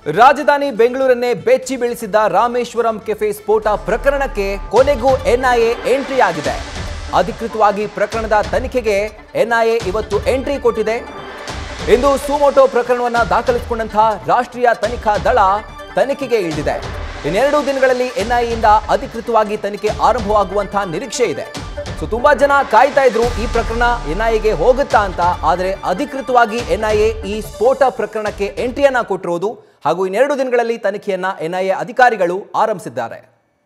ರಾಜಧಾನಿ ಬೆಂಗಳೂರನ್ನೇ ಬೆಚ್ಚಿ ಬೀಳಿಸಿದ್ದ ರಾಮೇಶ್ವರಂ ಕೆಫೆ ಸ್ಫೋಟ ಪ್ರಕರಣಕ್ಕೆ ಕೊನೆಗೂ ಎನ್ಐಎ ಎಂಟ್ರಿ ಆಗಿದೆ ಅಧಿಕೃತವಾಗಿ ಪ್ರಕರಣದ ತನಿಖೆಗೆ ಎನ್ಐಎ ಇವತ್ತು ಎಂಟ್ರಿ ಕೊಟ್ಟಿದೆ ಇಂದು ಸುಮೋಟೋ ಪ್ರಕರಣವನ್ನ ದಾಖಲಿಸಿಕೊಂಡಂತಹ ರಾಷ್ಟ್ರೀಯ ತನಿಖಾ ದಳ ತನಿಖೆಗೆ ಇಳಿದಿದೆ ಇನ್ನೆರಡು ದಿನಗಳಲ್ಲಿ ಎನ್ಐಎಯಿಂದ ಅಧಿಕೃತವಾಗಿ ತನಿಖೆ ಆರಂಭವಾಗುವಂತಹ ನಿರೀಕ್ಷೆ ಇದೆ ಸೊ ತುಂಬಾ ಜನ ಕಾಯ್ತಾ ಇದ್ರು ಈ ಪ್ರಕರಣ ಎನ್ಐಎಗೆ ಹೋಗುತ್ತಾ ಅಂತ ಆದರೆ ಅಧಿಕೃತವಾಗಿ ಎನ್ಐಎ ಈ ಸ್ಫೋಟ ಪ್ರಕರಣಕ್ಕೆ ಎಂಟ್ರಿಯನ್ನ ಕೊಟ್ಟಿರೋದು ಹಾಗೂ ಇನ್ನೆರಡು ದಿನಗಳಲ್ಲಿ ತನಿಖೆಯನ್ನ ಎನ್ಐಎ ಅಧಿಕಾರಿಗಳು ಆರಂಭಿಸಿದ್ದಾರೆ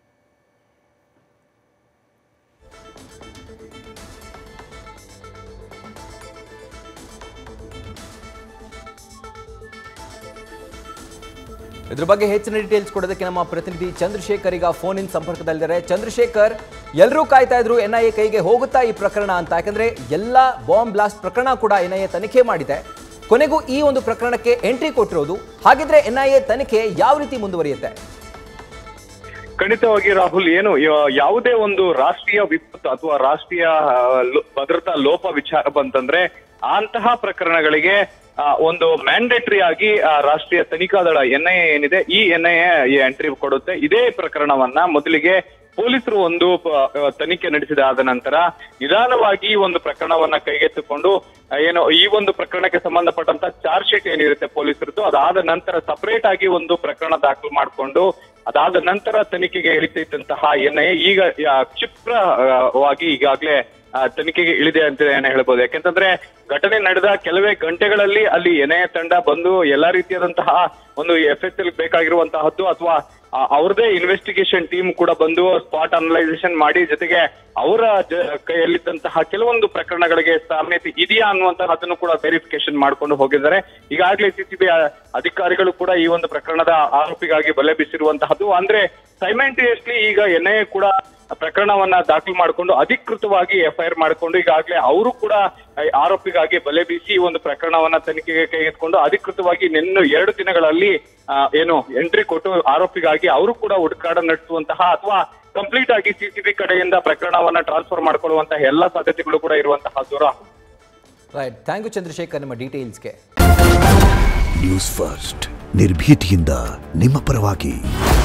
ಇದ್ರ ಬಗ್ಗೆ ಹೆಚ್ಚಿನ ಡೀಟೇಲ್ಸ್ ಕೊಡೋದಕ್ಕೆ ನಮ್ಮ ಪ್ರತಿನಿಧಿ ಚಂದ್ರಶೇಖರ್ ಈಗ ಫೋನ್ ಇನ್ ಸಂಪರ್ಕದಲ್ಲಿದ್ದಾರೆ ಚಂದ್ರಶೇಖರ್ ಎಲ್ಲರೂ ಕಾಯ್ತಾ ಇದ್ರು ಎನ್ಐಎ ಕೈಗೆ ಹೋಗುತ್ತಾ ಈ ಪ್ರಕರಣ ಅಂತ ಯಾಕಂದ್ರೆ ಎಲ್ಲ ಬಾಂಬ್ ಬ್ಲಾಸ್ಟ್ ಪ್ರಕರಣ ಕೂಡ ಎನ್ಐಎ ತನಿಖೆ ಮಾಡಿದೆ ಕೊನೆಗೂ ಈ ಒಂದು ಪ್ರಕರಣಕ್ಕೆ ಎಂಟ್ರಿ ಕೊಟ್ಟಿರೋದು ಹಾಗಿದ್ರೆ ಎನ್ಐಎ ತನಿಖೆ ಯಾವ ರೀತಿ ಮುಂದುವರಿಯುತ್ತೆ ಖಂಡಿತವಾಗಿ ರಾಹುಲ್ ಏನು ಯ- ಯಾವುದೇ ಒಂದು ರಾಷ್ಟ್ರೀಯ ವಿಪತ್ತು ಅಥವಾ ರಾಷ್ಟ್ರೀಯ ಆ, ಲೋ- ಭದ್ರತಾ ಲೋಪ ವಿಚಾರ ಬಂತಂದ್ರೆ ಅಂತಹ ಪ್ರಕರಣಗಳಿಗೆ ಆ, ಒಂದು ಮ್ಯಾಂಡೇಟರಿ ಆಗಿ ಆ, ರಾಷ್ಟ್ರೀಯ ತನಿಖಾ ದಳ ಎನ್ಐಎ ಏನಿದೆ ಈ ಎನ್ಐಎ ಎಂಟ್ರಿ ಕೊಡುತ್ತೆ ಇದೇ ಪ್ರಕರಣವನ್ನ ಮೊದಲಿಗೆ ಪೊಲೀಸರು ಒಂದು ಪ- ಆ, ತನಿಖೆ ನಡೆಸಿದಾದ ನಂತರ ನಿಧಾನವಾಗಿ ಈ ಒಂದು ಪ್ರಕರಣವನ್ನ ಕೈಗೆತ್ತಿಕೊಂಡು ಆ, ಏನು ಈ ಒಂದು ಪ್ರಕರಣಕ್ಕೆ ಸಂಬಂಧಪಟ್ಟಂತ ಚಾರ್ಜ್ ಶೀಟ್ ಏನಿರುತ್ತೆ ಪೊಲೀಸರದ್ದು ಅದಾದ ನಂತರ ಸಪರೇಟ್ ಆಗಿ ಒಂದು ಪ್ರಕರಣ ದಾಖಲು ಮಾಡಿಕೊಂಡು ಅದಾದ ನಂತರ ತನಿಖೆಗೆ ಇಳಿತಿದ್ದಂತಹ ಎನ್ಐಎ ಈಗ ಆ, ಕ್ಷಿಪ್ರವಾಗಿ ಈಗಾಗಲೇ ಆ, ತನಿಖೆಗೆ ಇಳಿದೆ ಅಂತ ಏನ್ ಹೇಳ್ಬೋದು ಯಾಕೆಂತಂದ್ರೆ ಘಟನೆ ನಡೆದ ಕೆಲವೇ ಗಂಟೆಗಳಲ್ಲಿ ಅಲ್ಲಿ ಎನ್ಐಎ ತಂಡ ಬಂದು ಎಲ್ಲಾ ರೀತಿಯಾದಂತಹ ಒಂದು ಎಫ್ ಎಸ್ ಎಲ್ ಬೇಕಾಗಿರುವಂತಹದ್ದು ಅಥವಾ ಅವ್ರದೇ ಇನ್ವೆಸ್ಟಿಗೇಷನ್ ಟೀಮ್ ಕೂಡ ಬಂದು ಸ್ಪಾಟ್ ಅನಲೈಸೇಷನ್ ಮಾಡಿ ಜೊತೆಗೆ ಅವರ ಜ- ಕೈಯಲ್ಲಿದ್ದಂತಹ ಕೆಲವೊಂದು ಪ್ರಕರಣಗಳಿಗೆ ಸಾಮ್ಯತೆ ಇದೆಯಾ ಅನ್ನುವಂತಹದನ್ನು ಕೂಡ ವೆರಿಫಿಕೇಶನ್ ಮಾಡ್ಕೊಂಡು ಹೋಗಿದ್ದಾರೆ ಈಗಾಗಲೇ ಸಿಸಿಬಿ ಅಧಿಕಾರಿಗಳು ಕೂಡ ಈ ಒಂದು ಪ್ರಕರಣದ ಆರೋಪಿಗಾಗಿ ಬಲೆ ಬೀಸಿರುವಂತಹದ್ದು ಅಂದ್ರೆ ಸೈಮೆಂಟೇನಿಯಸ್ಲಿ ಈಗ ಎನ್ಐಎ ಕೂಡ ಪ್ರಕರಣವನ್ನ ದಾಖಲು ಮಾಡಿಕೊಂಡು ಅಧಿಕೃತವಾಗಿ ಎಫ್ಐಆರ್ ಮಾಡಿಕೊಂಡು ಈಗಾಗಲೇ ಅವರು ಕೂಡ ಆ, ಆರೋಪಿಗಾಗಿ ಬಲೆ ಬೀಸಿ ಈ ಒಂದು ಪ್ರಕರಣವನ್ನ ತನಿಖೆಗೆ ಕೈಗೆತ್ತಿಕೊಂಡು ಅಧಿಕೃತವಾಗಿ ನಿನ್ನ ಎರಡು ದಿನಗಳಲ್ಲಿ ಆ, ಏನು ಎಂಟ್ರಿ ಕೊಟ್ಟು ಆರೋಪಿಗಾಗಿ ಅವರು ಕೂಡ ಹುಡುಕಾಟ ನಡೆಸುವಂತಹ ಅಥವಾ ಕಂಪ್ಲೀಟ್ ಆಗಿ ಸಿಸಿಬಿ ಕಡೆಯಿಂದ ಪ್ರಕರಣವನ್ನ ಟ್ರಾನ್ಸ್ಫರ್ ಮಾಡ್ಕೊಳ್ಳುವಂತಹ ಎಲ್ಲಾ ಸಾಧ್ಯತೆಗಳು ಕೂಡ ಇರುವಂತಹ ದೂರ ರೈಟ್ ಥ್ಯಾಂಕ್ ಯು ಚಂದ್ರಶೇಖರ್ ನಿಮ್ಮ ಡೀಟೇಲ್ಸ್ಗೆ ನ್ಯೂಸ್ ಫಸ್ಟ್ ನಿರ್ಭೀತಿಯಿಂದ ನಿಮ್ಮ ಪರವಾಗಿ